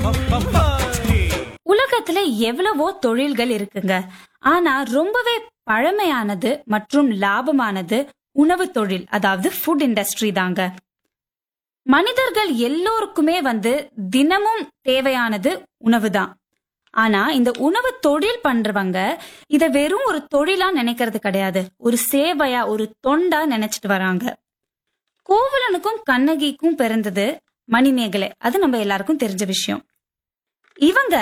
உலகத்துல எவ்வளவோ தொழில்கள் இருக்குங்க ஆனா ரொம்பவே பழமையானது மற்றும் லாபமானது உணவு தொழில் அதாவது ஃபுட் இண்டஸ்ட்ரி தாங்க மனிதர்கள் எல்லோருக்குமே வந்து தினமும் தேவையானது உணவு தான் ஆனா இந்த உணவு தொழில் பண்றவங்க இத வெறும் ஒரு தொழிலா நினைக்கிறது கிடையாது ஒரு சேவையா ஒரு தொண்டா நினைச்சிட்டு வராங்க கோவலனுக்கும் கண்ணகிக்கும் பிறந்தது மணிமேகலை அது நம்ம எல்லாருக்கும் தெரிஞ்ச விஷயம் இவங்க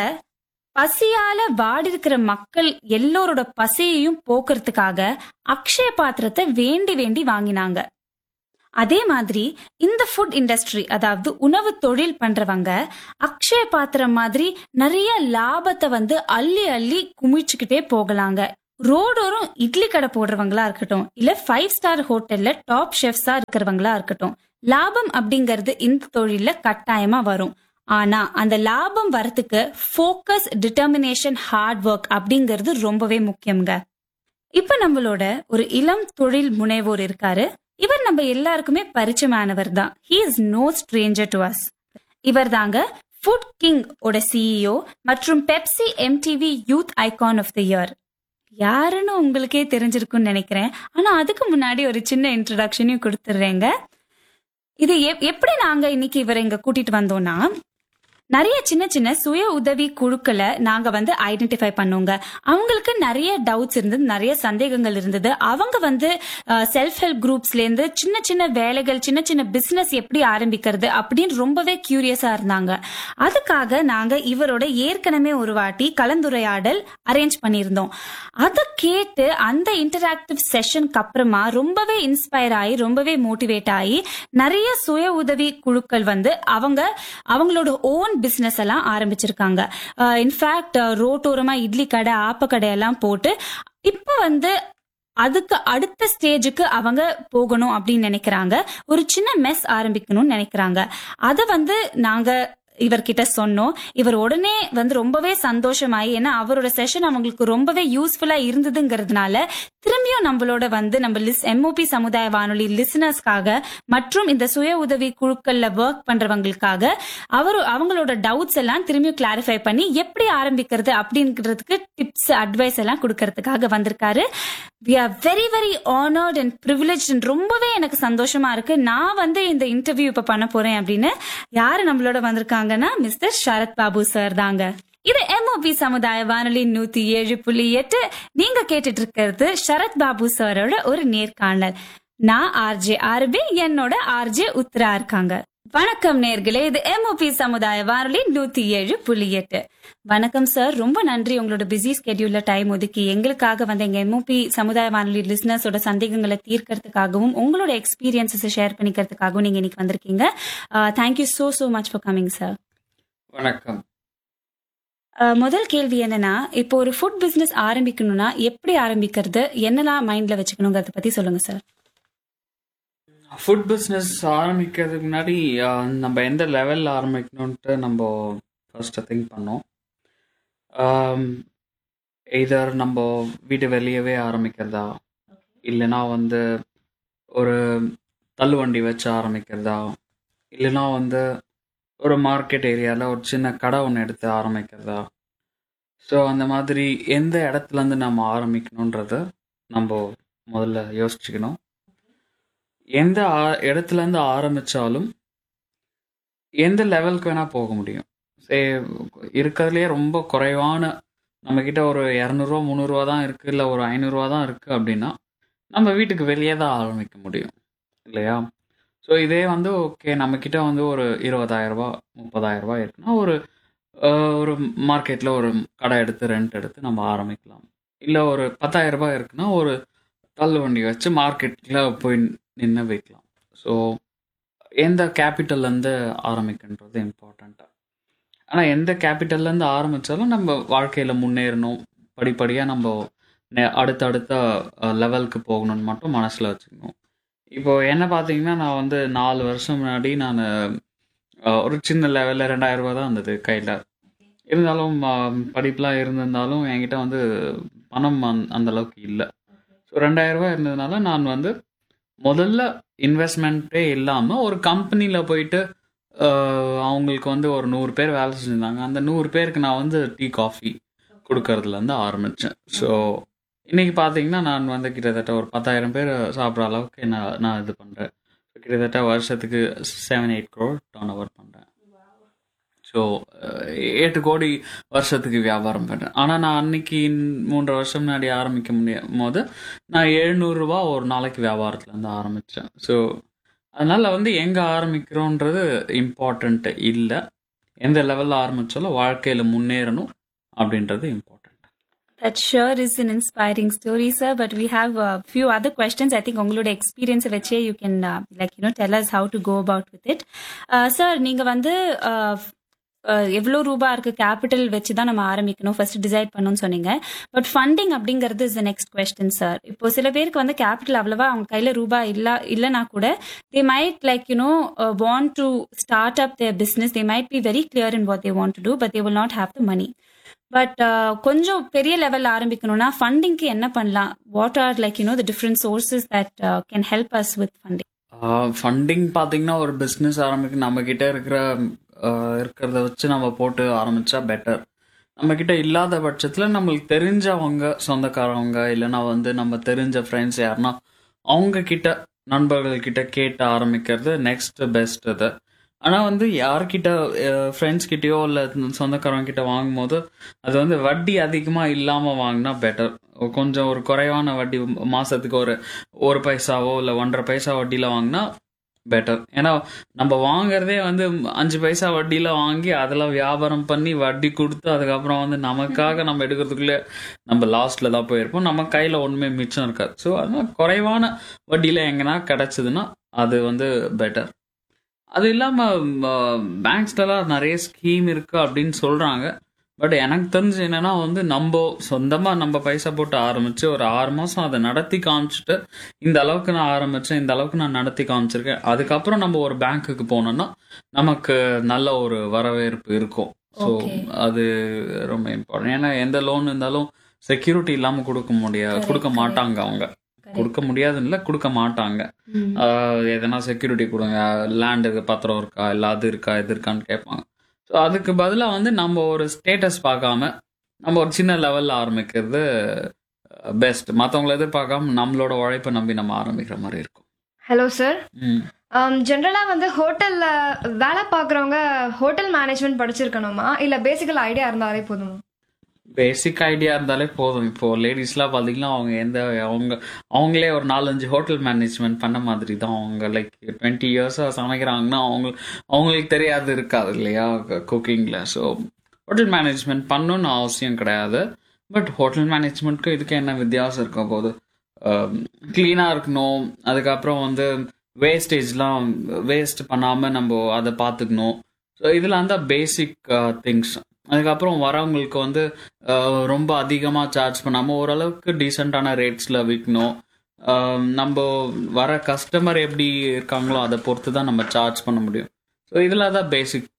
பசியால வாடி இருக்கிற மக்கள் எல்லோரோட பசியையும் போக்குறதுக்காக அக்ஷய பாத்திரத்தை வேண்டி வேண்டி வாங்கினாங்க அதே மாதிரி இந்த ஃபுட் இண்டஸ்ட்ரி அதாவது உணவு தொழில் பண்றவங்க அக்ஷய பாத்திரம் மாதிரி நிறைய லாபத்தை வந்து அள்ளி அள்ளி குமிச்சுக்கிட்டே போகலாங்க ரோடோரம் இட்லி கடை போடுறவங்களா இருக்கட்டும் இல்ல ஃபைவ் ஸ்டார் ஹோட்டல்ல டாப் ஷெஃப்ஸா இருக்கிறவங்களா இருக்கட்டும் லாபம் அப்படிங்கறது இந்த தொழில்ல கட்டாயமா வரும் ஆனா அந்த லாபம் வரத்துக்கு ஃபோக்கஸ் டிட்டர்மினேஷன் ஹார்ட் ஒர்க் அப்படிங்கிறது ரொம்பவே முக்கியம்ங்க இப்ப நம்மளோட ஒரு இளம் தொழில் முனைவோர் இருக்காரு இவர் நம்ம எல்லாருக்குமே பரிச்சயமானவர் தான் he is no stranger to us இவர் தாங்க ஃபுட் கிங் ஓட சிஇஓ மற்றும் Pepsi MTV youth icon of the year யாருன்னு உங்களுக்கே தெரிஞ்சிருக்கும்னு நினைக்கிறேன் ஆனா அதுக்கு முன்னாடி ஒரு சின்ன இன்ட்ரடக்ஷனையும் கொடுத்துட்றேங்க இது எப்- எப்படி நாங்க இன்னைக்கு இவரை இங்க கூட்டிட்டு வந்தோம்னா நிறைய சின்ன சின்ன சுய உதவி குழுக்களை நாங்க வந்து ஐடென்டிஃபை பண்ணோங்க அவங்களுக்கு நிறைய டவுட்ஸ் இருந்தது நிறைய சந்தேகங்கள் இருந்தது அவங்க வந்து செல்ஃப் ஹெல்ப் குரூப்ஸ்ல இருந்து சின்ன சின்ன வேலைகள் சின்ன சின்ன பிசினஸ் எப்படி ஆரம்பிக்கிறது அப்படின்னு ரொம்பவே கியூரியஸா இருந்தாங்க அதுக்காக நாங்க இவரோட ஏற்கனவே ஒரு வாட்டி கலந்துரையாடல் அரேஞ்ச் பண்ணியிருந்தோம் அதை கேட்டு அந்த இன்டராக்டிவ் செஷனுக்கு அப்புறமா ரொம்பவே இன்ஸ்பயர் ஆகி ரொம்பவே மோட்டிவேட் ஆகி நிறைய சுய உதவி குழுக்கள் வந்து அவங்க அவங்களோட ஓன் பிசினஸ் எல்லாம் ஆரம்பிச்சிருக்காங்க இன்ஃபேக்ட் ரோட்டோரமா இட்லி கடை ஆப்ப கடை எல்லாம் போட்டு இப்ப வந்து அதுக்கு அடுத்த ஸ்டேஜுக்கு அவங்க போகணும் அப்படின்னு நினைக்கிறாங்க ஒரு சின்ன மெஸ் ஆரம்பிக்கணும்னு நினைக்கிறாங்க அதை வந்து நாங்க இவர்கிட்ட சொன்னோம் இவர் உடனே வந்து ரொம்பவே சந்தோஷமாயி ஏன்னா அவரோட செஷன் அவங்களுக்கு ரொம்பவே யூஸ்ஃபுல்லா இருந்ததுங்கிறதுனால திரும்பியும் நம்மளோட வந்து நம்ம லிஸ் எம்ஓபி சமுதாய வானொலி லிசனர்ஸ்க்காக மற்றும் இந்த சுய உதவி குழுக்கள்ல ஒர்க் பண்றவங்களுக்காக அவர் அவங்களோட டவுட்ஸ் எல்லாம் திரும்பியும் கிளாரிஃபை பண்ணி எப்படி ஆரம்பிக்கிறது அப்படிங்கிறதுக்கு டிப்ஸ் அட்வைஸ் எல்லாம் கொடுக்கறதுக்காக வந்திருக்காரு we are very very honoured and privilege ரொம்பவே எனக்கு சந்தோஷமா இருக்கு நான் வந்து இந்த இன்டர்வியூ இப்ப பண்ண போறேன் அப்படின்னு யாரு நம்மளோட வந்திருக்காங்கன்னா மிஸ்டர் சரத் பாபு சார் தாங்க இது எம்ஓபி சமுதாய வானொலி நூத்தி ஏழு புள்ளி எட்டு நீங்க கேட்டுட்டு இருக்கிறது சரத் பாபு சாரோட ஒரு நேர்காணல் நான் ஆர்ஜே ஆர்பி என்னோட ஆர்ஜே உத்ரா இருக்காங்க வணக்கம் நேர்களே இது எம்ஓபி சமுதாய வானொலி நூத்தி ஏழு புள்ளி எட்டு வணக்கம் சார் ரொம்ப நன்றி உங்களோட பிஸி ஸ்கெடியூல்ல டைம் ஒதுக்கி எங்களுக்காக வந்து எங்க எம்ஓபி சமுதாய வானொலி லிசனர்ஸோட சந்தேகங்களை தீர்க்கறதுக்காகவும் உங்களோட எக்ஸ்பீரியன்ஸஸ் ஷேர் பண்ணிக்கிறதுக்காகவும் நீங்க இன்னைக்கு வந்திருக்கீங்க thank you so so much for coming sir வணக்கம் முதல் கேள்வி என்னன்னா இப்போ ஒரு ஃபுட் பிசினஸ் ஆரம்பிக்கணும்னா எப்படி ஆரம்பிக்கிறது என்னெல்லாம் மைண்ட்ல வச்சுக்கணுங்கிறத பத்தி சொல்லுங்க சார் ஃபுட் பிஸ்னஸ் ஆரம்பிக்கிறதுக்கு முன்னாடி ஆஹ், நம்ம எந்த லெவலில் ஆரம்பிக்கணுன்ட்டு நம்ம ஃபர்ஸ்ட் திங்க் பண்ணோம் எய்தர் நம்ம வீட்டு வெளியவே ஆரம்பிக்கிறதா இல்லைன்னா வந்து ஒரு தள்ளுவண்டி வச்சு ஆரம்பிக்கிறதா இல்லைன்னா வந்து ஒரு மார்க்கெட் ஏரியாவில் ஒரு சின்ன கடை ஒன்று எடுத்து ஆரம்பிக்கிறதா ஸோ அந்த மாதிரி எந்த இடத்துலேருந்து நம்ம ஆரம்பிக்கணுன்றத நம்ம முதல்ல யோசிச்சுக்கணும் எந்த ஆ- இடத்துலேருந்து ஆரம்பித்தாலும் எந்த லெவலுக்கு வேணால் போக முடியும் சே இருக்கிறதுலே ரொம்ப குறைவான நம்மக்கிட்ட ஒரு இரநூறுவா முந்நூறுரூவா தான் இருக்குது இல்லை ஒரு ஐநூறுரூவா தான் இருக்குது அப்படின்னா நம்ம வீட்டுக்கு வெளியே தான் ஆரம்பிக்க முடியும் இல்லையா ஸோ இதே வந்து ஓகே நம்மக்கிட்ட வந்து ஒரு இருபதாயிரரூபா முப்பதாயிரரூபா இருக்குன்னா ஒரு அஹ், ஒரு மார்க்கெட்டில் ஒரு கடை எடுத்து ரெண்ட் எடுத்து நம்ம ஆரம்பிக்கலாம் இல்லை ஒரு பத்தாயிரரூபா இருக்குன்னா ஒரு தள்ளுவண்டி வச்சு மார்க்கெட்டில் போய் நின்று வைக்கலாம் ஸோ எந்த கேபிட்டல்லேருந்து ஆரம்பிக்கின்றது இம்பார்ட்டண்ட்டாக ஆனால் எந்த கேபிட்டல்லேருந்து ஆரம்பித்தாலும் நம்ம வாழ்க்கையில் முன்னேறணும் படிப்படியாக நம்ம நெ- அடுத்தடுத்த லெவலுக்கு போகணும்னு மட்டும் மனசில் வச்சுக்கணும் இப்போ என்ன பார்த்தீங்கன்னா நான் வந்து நாலு வருஷம் முன்னாடி நான் ஒரு சின்ன லெவலில் ரெண்டாயிரம் ரூபா தான் இருந்தது கையில் இருந்தாலும் அஹ், படிப்புலாம் இருந்திருந்தாலும் என்கிட்ட வந்து பணம் அந்த- அந்த அளவுக்கு இல்லை ஸோ ரெண்டாயிரம் ரூபாய் இருந்ததுனால நான் வந்து முதல்ல இன்வெஸ்ட்மெண்ட்டே இல்லாமல் ஒரு கம்பெனியில் போயிட்டு ஆஹ் அவங்களுக்கு வந்து ஒரு நூறு பேர் வேலை செஞ்சிருந்தாங்க அந்த நூறு பேருக்கு நான் வந்து டீ காஃபி கொடுக்கறதுலேருந்து ஆரம்பித்தேன் ஸோ இன்னைக்கு பார்த்தீங்கன்னா நான் வந்து கிட்டத்தட்ட ஒரு பத்தாயிரம் பேர் சாப்பிட்ற அளவுக்கு நான் நான் இது பண்ணுறேன் கிட்டத்தட்ட வருஷத்துக்கு seven eight crore turnover பண்ணுறேன் ஸோ எட்டு கோடி வருஷத்துக்கு வியாபாரம் பண்ணுறேன் ஆனால் நான் அன்னைக்கு மூன்றரை வருஷம் முன்னாடி ஆரம்பிக்க முடியும் போது நான் எழுநூறுரூவா ஒரு நாளைக்கு வியாபாரத்துலேருந்து ஆரம்பித்தேன் ஸோ அதனால் வந்து எங்கே ஆரம்பிக்கிறோன்றது இம்பார்ட்டண்ட்டு இல்லை எந்த லெவலில் ஆரம்பித்தாலும் வாழ்க்கையில் முன்னேறணும் அப்படின்றது important That sure is an inspiring story, sir. But we have a few other questions. I think உங்களோட experience வச்சே you can uh, like you know tell us how to go about with it. Uh, sir நீங்க வந்து uh, uh, எவ்வளோ ரூபா இருக்கு capital வச்சு தான் நம்ம ஆரம்பிக்கணும் ஃபர்ஸ்ட் டிசைட் பண்ணணும்னு சொன்னீங்க பட் ஃபண்டிங் அப்படிங்கிறது இஸ் நெக்ஸ்ட் கொஸ்டின் சார் இப்போ சில பேருக்கு வந்து கேபிட்டல் அவ்வளவா அவங்க கையில ரூபா இல்ல இல்லைனா கூட they might like you know want to start up their business they might be very clear in what they want to do but they will not have the money but கொஞ்சம் பெரிய லெவல்ல ஆரம்பிக்கணும்னா ஃபண்டிங்க்கு என்ன பண்ணலாம் what are like you know the different sources that can help us with funding funding பார்த்தீங்கன்னா ஒரு business ஆரம்பிக்க நம்ம கிட்ட இருக்கிற ஆஹ் இருக்கிறத வச்சு நம்ம போட்டு ஆரம்பிச்சா பெட்டர் நம்ம கிட்ட இல்லாத பட்சத்தில் நம்மளுக்கு தெரிஞ்சவங்க சொந்தக்காரவங்க இல்லைன்னா வந்து நம்ம தெரிஞ்ச ஃப்ரெண்ட்ஸ் யாருன்னா அவங்க கிட்ட நண்பர்கள் கிட்ட கேட்டு ஆரம்பிக்கிறது நெக்ஸ்ட் பெஸ்ட் இது ஆனால் வந்து யார்கிட்ட ஃப்ரெண்ட்ஸ் கிட்டயோ இல்லை சொந்தக்காரங்க கிட்ட வாங்கும்போது அது வந்து வட்டி அதிகமாக இல்லாமல் வாங்கினா பெட்டர் கொஞ்சம் ஒரு குறைவான வட்டி மாதத்துக்கு ஒரு ஒரு பைசாவோ இல்லை ஒன்றரை பைசா வட்டியில் வாங்கினா பெட்டர் ஏன்னா நம்ம வாங்குறதே வந்து அஞ்சு பைசா வட்டியில் வாங்கி அதில் வியாபாரம் பண்ணி வட்டி கொடுத்து அதுக்கப்புறம் வந்து நமக்காக நம்ம எடுக்கிறதுக்குள்ளே நம்ம லாஸ்ட்டில் தான் போயிருப்போம் நம்ம கையில் ஒன்றுமே மிச்சம் இருக்காது ஸோ அதனால குறைவான வட்டியில் எங்கன்னா கிடச்சிதுன்னா அது வந்து பெட்டர் அது இல்லாமல் பேங்க்ஸ்லலாம் நிறைய ஸ்கீம் இருக்கு அப்படின்னு சொல்கிறாங்க பட் எனக்கு தெரிஞ்சு என்னன்னா வந்து நம்ம சொந்தமாக நம்ம பைசா போட்டு ஆரம்பிச்சு ஒரு ஆறு மாதம் அதை நடத்தி காமிச்சிட்டு இந்த அளவுக்கு நான் ஆரம்பிச்சேன் இந்த அளவுக்கு நான் நடத்தி காமிச்சிருக்கேன் அதுக்கப்புறம் நம்ம ஒரு பேங்க்குக்கு போனோம்னா நமக்கு நல்ல ஒரு வரவேற்பு இருக்கும் ஸோ Okay. அது ரொம்ப இம்பார்ட்டன்ட் ஏன்னா எந்த லோன் இருந்தாலும் செக்யூரிட்டி இல்லாமல் கொடுக்க முடியாது Correct, கொடுக்க correct. மாட்டாங்க அவங்க கொடுக்க முடியாதுன்னு இல்லை கொடுக்க மாட்டாங்க ஆஹ் எதனா செக்யூரிட்டி கொடுங்க லேண்டுக்கு பத்திரம் இருக்கா இல்லை அது இருக்கா இது இருக்கான்னு கேட்பாங்க ஸோ அதுக்கு பதிலாக வந்து நம்ம ஒரு ஸ்டேட்டஸ் பார்க்காம நம்ம ஒரு சின்ன லெவலில் ஆரம்பிக்கிறது பெஸ்ட் மற்றவங்கள எதிர்பார்க்காம நம்மளோட உழைப்பை நம்பி நம்ம ஆரம்பிக்கிற மாதிரி இருக்கும் ஹலோ சார் ம் ஜென்ரலாக வந்து ஹோட்டலில் வேலை பார்க்குறவங்க ஹோட்டல் மேனேஜ்மெண்ட் படிச்சிருக்கணுமா இல்லை பேசிக்கல் ஐடியா இருந்தாலே போதுமா பேசிக் ஐடியா இருந்தாலே போதும் இப்போ லேடிஸ்லாம் பார்த்தீங்கன்னா அவங்க எந்த அவங்க அவங்களே ஒரு நாலஞ்சு ஹோட்டல் மேனேஜ்மெண்ட் பண்ண மாதிரி தான் அவங்க லைக் டுவெண்ட்டி இயர்ஸாக சமைக்கிறாங்கன்னா அவங்க அவங்களுக்கு தெரியாது இருக்காது இல்லையா குக்கிங்கில் ஸோ ஹோட்டல் மேனேஜ்மெண்ட் பண்ணணும்னு அவசியம் கிடையாது பட் ஹோட்டல் மேனேஜ்மெண்ட்க்கும் இதுக்கு என்ன வித்தியாசம் இருக்க போது க்ளீனாக இருக்கணும் அதுக்கப்புறம் வந்து வேஸ்டேஜ்லாம் வேஸ்ட் பண்ணாமல் நம்ம அதை பார்த்துக்கணும் ஸோ இதெல்லாம் தான் பேசிக் திங்ஸ் அதுக்கப்புறம் வரவங்களுக்கு வந்து அஹ், ரொம்ப அதிகமாக சார்ஜ் பண்ணாமல் ஓரளவுக்கு டீசெண்டான ரேட்ஸில் விற்கணும் அஹ், நம்ம வர கஸ்டமர் எப்படி இருக்காங்களோ அதை பொறுத்து தான் நம்ம சார்ஜ் பண்ண முடியும் ஸோ இதில் தான் பேசிக்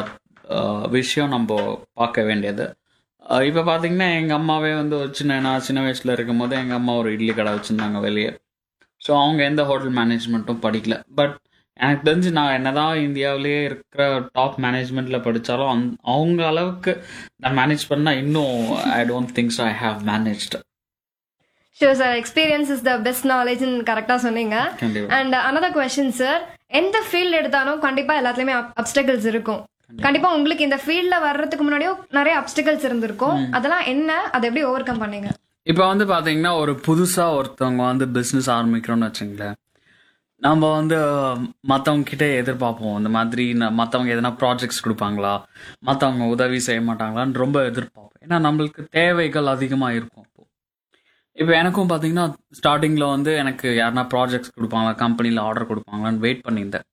விஷயம் நம்ம பார்க்க வேண்டியது இப்போ பார்த்தீங்கன்னா எங்கள் அம்மாவே வந்து ஒரு சின்ன நான் சின்ன வயசில் இருக்கும்போது எங்கள் அம்மா ஒரு இட்லி கடை வச்சுருந்தாங்க வெளியே ஸோ அவங்க எந்த ஹோட்டல் மேனேஜ்மெண்ட்டும் படிக்கல பட் எனக்கு தெரிஞ்சு நான் என்னதான் இந்தியாவிலேயே இருக்கிற டாப் மேனேஜ்மெண்ட்ல படித்தாலும் அந் அவங்க அளவுக்கு நான் மேனேஜ் பண்ணால் இன்னும் I don't things I have managed sure sir experience is the best நாலேஜ்னு கரெக்டாக சொன்னீங்க கண்டிப்பாக அண்ட் அனதர் கொஸ்டின் சார் எந்த ஃபீல்டு எடுத்தாலும் கண்டிப்பாக எல்லாத்துலேயுமே அப்டக்கிள்ஸ் இருக்கும் கண்டிப்பாக உங்களுக்கு இந்த ஃபீல்டில் வர்றதுக்கு முன்னாடியும் நிறைய அப்டக்கிள்ஸ் இருந்திருக்கும் அதெல்லாம் என்ன அதை எப்படி ஓவர் கம் பண்ணீங்க இப்போ வந்து பார்த்தீங்கன்னா ஒரு புதுசாக ஒருத்தவங்க வந்து பிஸ்னஸ் ஆரம்பிக்கிறோம்னு வச்சுங்களேன் நம்ம வந்து மற்றவங்க கிட்ட எதிர்பார்ப்போம் இந்த மாதிரி ந- மற்றவங்க எதனா ப்ராஜெக்ட்ஸ் கொடுப்பாங்களா மற்றவங்க உதவி செய்ய மாட்டாங்களான்னு ரொம்ப எதிர்பார்ப்போம் ஏன்னா நம்மளுக்கு தேவைகள் அதிகமாக இருக்கும் அப்போ இப்போ எனக்கும் பார்த்தீங்கன்னா ஸ்டார்டிங்கில் வந்து எனக்கு யாருனா ப்ராஜெக்ட்ஸ் கொடுப்பாங்களா கம்பெனியில் ஆர்டர் கொடுப்பாங்களான்னு வெயிட் பண்ணியிருந்தேன்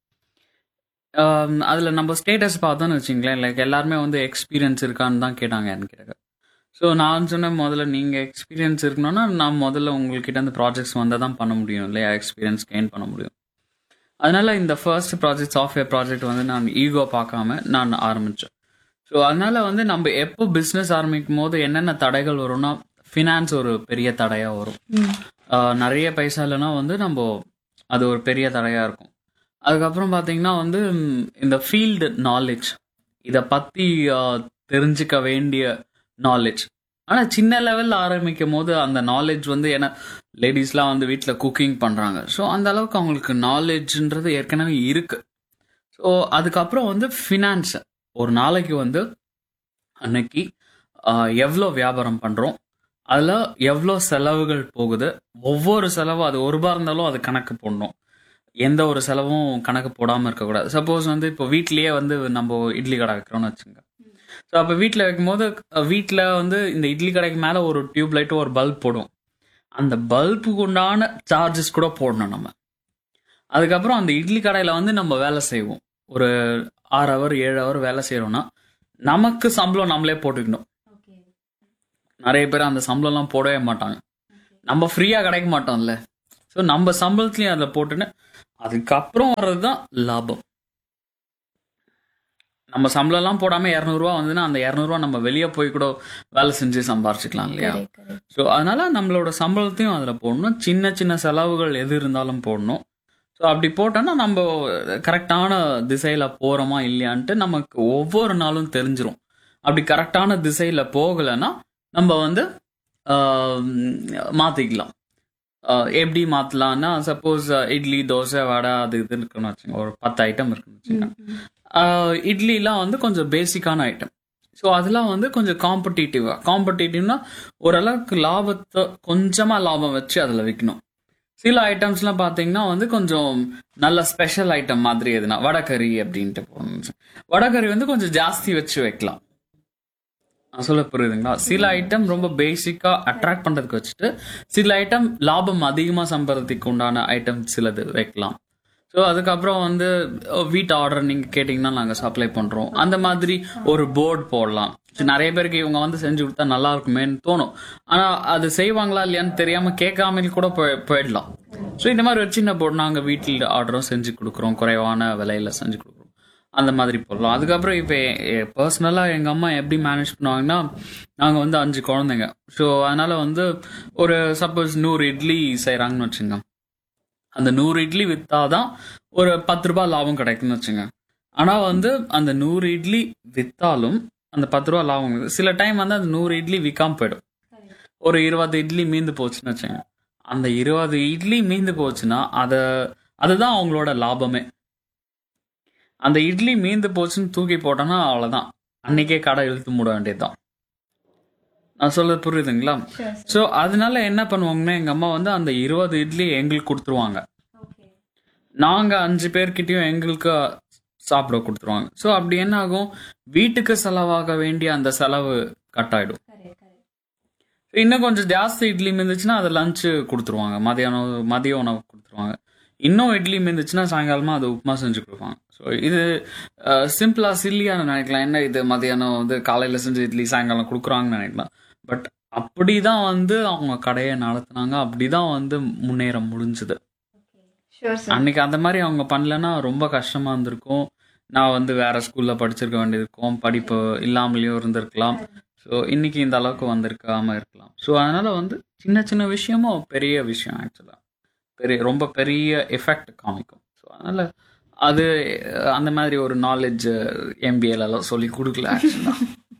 அதில் நம்ம ஸ்டேட்டஸ் பார்த்தோன்னு வச்சுங்களேன் லைக் எல்லாருமே வந்து எக்ஸ்பீரியன்ஸ் இருக்கான்னு தான் கேட்டாங்க என்கிட்ட ஸோ நான் சொன்னேன் முதல்ல நீங்கள் எக்ஸ்பீரியன்ஸ் இருக்கணும்னா நான் முதல்ல உங்கள்கிட்ட அந்த ப்ராஜெக்ட்ஸ் வந்தால் தான் பண்ண முடியும் இல்லையா எக்ஸ்பீரியன்ஸ் கெயின் பண்ண முடியும் அதனால இந்த ஃபர்ஸ்ட் ப்ராஜெக்ட் சாஃப்ட்வேர் ப்ராஜெக்ட் வந்து நான் ஈகோ பார்க்காம நான் ஆரம்பித்தேன் ஸோ அதனால வந்து நம்ம எப்போ பிஸ்னஸ் ஆரம்பிக்கும் போது என்னென்ன தடைகள் வரும்னா ஃபினான்ஸ் ஒரு பெரிய தடையாக வரும் ஆஹ் நிறைய பைசா இல்லைன்னா வந்து நம்ம அது ஒரு பெரிய தடையாக இருக்கும் அதுக்கப்புறம் பார்த்தீங்கன்னா வந்து ம், இந்த ஃபீல்டு நாலேஜ் இதை பற்றி தெரிஞ்சுக்க வேண்டிய நாலேஜ் ஆனால் சின்ன லெவலில் ஆரம்பிக்கும் போது அந்த நாலேஜ் வந்து ஏன்னா லேடிஸ்லாம் வந்து வீட்டில் குக்கிங் பண்ணுறாங்க ஸோ அந்த அளவுக்கு அவங்களுக்கு நாலேஜ்ன்றது ஏற்கனவே இருக்கு ஸோ அதுக்கப்புறம் வந்து ஃபினான்ஸ் ஒரு நாளைக்கு வந்து அன்னைக்கு எவ்வளோ வியாபாரம் பண்ணுறோம் அதில் எவ்வளோ செலவுகள் போகுது ஒவ்வொரு செலவும் அது ஒரு ரூபா இருந்தாலும் அது கணக்கு போடணும் எந்த ஒரு செலவும் கணக்கு போடாமல் இருக்கக்கூடாது சப்போஸ் வந்து இப்போ வீட்லேயே வந்து நம்ம இட்லி கடை வைக்கிறோம்னு வச்சுங்க ஸோ அப்போ வீட்டில் வைக்கும்போது வீட்டில் வந்து இந்த இட்லி கடைக்கு மேலே ஒரு டியூப் லைட்டு ஒரு பல்ப் போடும் அந்த பல்புக்கு உண்டான சார்ஜஸ் கூட போடணும் நம்ம அதுக்கப்புறம் அந்த இட்லி கடையில் வந்து நம்ம வேலை செய்வோம் ஒரு ஆறு ஹவர் ஏழு ஹவர் வேலை செய்கிறோம்னா நமக்கு சம்பளம் நம்மளே போட்டுக்கணும் நிறைய பேர் அந்த சம்பளம்லாம் போடவே மாட்டாங்க நம்ம ஃப்ரீயாக கிடைக்க மாட்டோம்ல ஸோ நம்ம சம்பளத்துலையும் அதில் போட்டுன்னு அதுக்கப்புறம் வர்றது தான் லாபம் நம்ம சம்பளம்லாம் போடாமல் இரநூறுவா வந்துன்னா அந்த இரநூறுவா நம்ம வெளியே போய் கூட வேலை செஞ்சு சம்பாரிச்சுக்கலாம் இல்லையா Correct, correct. ஸோ அதனால நம்மளோட சம்பளத்தையும் அதில் போடணும் சின்ன சின்ன செலவுகள் எது இருந்தாலும் போடணும் ஸோ அப்படி போட்டோன்னா நம்ம கரெக்டான திசையில் போகிறோமா இல்லையான்ட்டு நமக்கு ஒவ்வொரு நாளும் தெரிஞ்சிரும் அப்படி கரெக்டான திசையில் போகலைன்னா நம்ம வந்து மாற்றிக்கலாம் எப்படி மாற்றலாம்னா சப்போஸ் இட்லி தோசை வடை அது இது இருக்குன்னு வச்சுங்க ஒரு பத்து ஐட்டம் இருக்குன்னு வச்சுங்க ஆஹ் இட்லிலாம் வந்து கொஞ்சம் பேசிக்கான ஐட்டம் ஸோ அதெல்லாம் வந்து கொஞ்சம் காம்படிட்டிவாக காம்படிட்டிவ்னா ஓரளவுக்கு லாபத்தை கொஞ்சமாக லாபம் வச்சு அதில் விற்கணும் சில ஐட்டம்ஸ்லாம் பார்த்தீங்கன்னா வந்து கொஞ்சம் நல்ல ஸ்பெஷல் ஐட்டம் மாதிரி எதுனா வடகறி அப்படின்ட்டு போகணும் வடகறி வந்து கொஞ்சம் ஜாஸ்தி வச்சு வைக்கலாம் நான் சொல்ல புரியுதுங்களா சில ஐட்டம் ரொம்ப பேசிக்கா அட்ராக்ட் பண்றதுக்கு வச்சுட்டு சில ஐட்டம் லாபம் அதிகமா சம்பாதிக்கு உண்டான ஐட்டம் சிலது வைக்கலாம் ஸோ அதுக்கப்புறம் வந்து வீட்டு ஆர்டர் நீங்க கேட்டிங்கன்னா நாங்க சப்ளை பண்றோம் அந்த மாதிரி ஒரு போர்டு போடலாம் So, நிறைய பேருக்கு இவங்க வந்து செஞ்சு கொடுத்தா நல்லா இருக்குமேன்னு தோணும் ஆனா அது செய்வாங்களா இல்லையான்னு தெரியாம கேட்காம கூட போய்- போயிடலாம் ஸோ இந்த மாதிரி ஒரு சின்ன போர்டு நாங்க வீட்டில் ஆர்டரும் செஞ்சு கொடுக்குறோம் குறைவான விலையில செஞ்சு கொடுக்குறோம் அந்த மாதிரி போடலாம் அதுக்கப்புறம் இப்போ பர்சனலாக எங்கள் அம்மா எப்படி மேனேஜ் பண்ணுவாங்கன்னா நாங்கள் வந்து அஞ்சு குழந்தைங்க ஸோ அதனால வந்து ஒரு சப்போஸ் நூறு இட்லி செய்கிறாங்கன்னு வச்சுங்க அந்த நூறு இட்லி விற்றாதான் ஒரு பத்து ரூபாய் லாபம் கிடைக்கும்னு வச்சுங்க ஆனால் வந்து அந்த நூறு இட்லி விற்றாலும் அந்த பத்து ரூபா லாபம் இருக்குது. சில டைம் வந்து அந்த நூறு இட்லி விற்காம போயிடும் ஒரு இருபது இட்லி மீந்து போச்சுன்னு வச்சுங்க அந்த இருபது இட்லி மீந்து போச்சுன்னா அதை அதுதான் அவங்களோட லாபமே அந்த இட்லி மீந்து போச்சுன்னு தூக்கி போட்டோன்னா அவ்வளோதான் அன்னைக்கே கடை இழுத்து மூட வேண்டியதுதான் நான் சொல்றது புரியுதுங்களா ஸோ அதனால என்ன பண்ணுவாங்கன்னா எங்க அம்மா வந்து அந்த இருபது இட்லி எங்களுக்கு கொடுத்துருவாங்க நாங்க அஞ்சு பேர்கிட்டயும் எங்களுக்கு சாப்பிட கொடுத்துருவாங்க ஸோ அப்படி என்ன ஆகும் வீட்டுக்கு செலவாக வேண்டிய அந்த செலவு கட் ஆயிடும் இன்னும் கொஞ்சம் ஜாஸ்தி இட்லி மிந்துச்சுன்னா அதை லஞ்சு கொடுத்துருவாங்க மதியானம் மதிய உணவு கொடுத்துருவாங்க இன்னும் இட்லி மிந்துச்சுன்னா சாயங்காலமா அது உப்புமா செஞ்சு கொடுப்பாங்க ஸோ இது சிம்பிளா சில்லியான நினைக்கலாம் என்ன இது மதியானம் வந்து காலையில செஞ்ச இட்லி சாயங்காலம் கொடுக்குறாங்கன்னு நினைக்கலாம் பட் அப்படிதான் வந்து அவங்க கடையை நடத்துனாங்க அப்படிதான் வந்து முன்னேற முடிஞ்சுது ஷூர் சார் அன்னைக்கு அந்த மாதிரி அவங்க பண்ணலன்னா ரொம்ப கஷ்டமா இருந்திருக்கும் நான் வந்து வேற ஸ்கூல்ல படிச்சிருக்க வேண்டியிருக்கும் படிப்பு இல்லாமலேயும் இருந்திருக்கலாம் ஸோ இன்னைக்கு இந்த அளவுக்கு வந்திருக்காம இருக்கலாம் ஸோ அதனால வந்து சின்ன சின்ன விஷயமும் பெரிய விஷயம் ஆக்சுவலா பெரிய ரொம்ப பெரிய எஃபெக்ட் காமிக்கும் ஸோ அதனால அது அஹ், அந்த மாதிரி ஒரு நாலேஜ் எம்பிஏலாம் சொல்லி கொடுக்கல ஆக்சுவலா